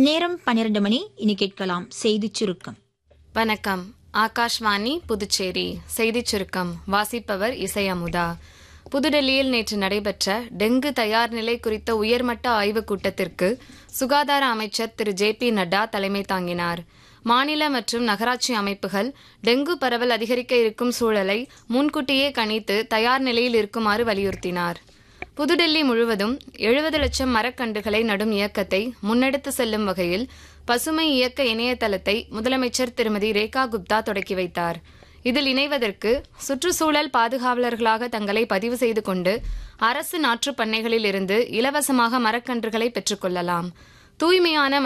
நேரம் பன்னிரண்டு மணி இனி கேட்கலாம் செய்திச் சுருக்கம் வணக்கம் ஆகாஷ்வாணி புதுச்சேரி செய்திச் சுருக்கம் வாசிப்பவர் இசை அமுதா புதுடெல்லியில் நேற்று நடைபெற்ற டெங்கு தயார் நிலை குறித்த உயர்மட்ட ஆய்வுக் கூட்டத்திற்கு சுகாதார அமைச்சர் திரு ஜே பி நட்டா தலைமை தாங்கினார் மாநில மற்றும் நகராட்சி அமைப்புகள் டெங்கு பரவல் அதிகரிக்க இருக்கும் சூழலை முன்கூட்டியே கணித்து தயார் நிலையில் இருக்குமாறு வலியுறுத்தினார் புதுடெல்லி முழுவதும் எழுபது லட்சம் மரக்கன்றுகளை நடும் இயக்கத்தை முன்னெடுத்து செல்லும் வகையில் பசுமை இயக்க இணையதளத்தை முதலமைச்சர் திருமதி ரேகா குப்தா தொடக்கி வைத்தார் இதில் இணைவதற்கு சுற்றுச்சூழல் பாதுகாவலர்களாக தங்களை பதிவு செய்து கொண்டு அரசு நாற்றுப் பண்ணைகளில் இருந்து இலவசமாக மரக்கன்றுகளை பெற்றுக்கொள்ளலாம் தூய்மையான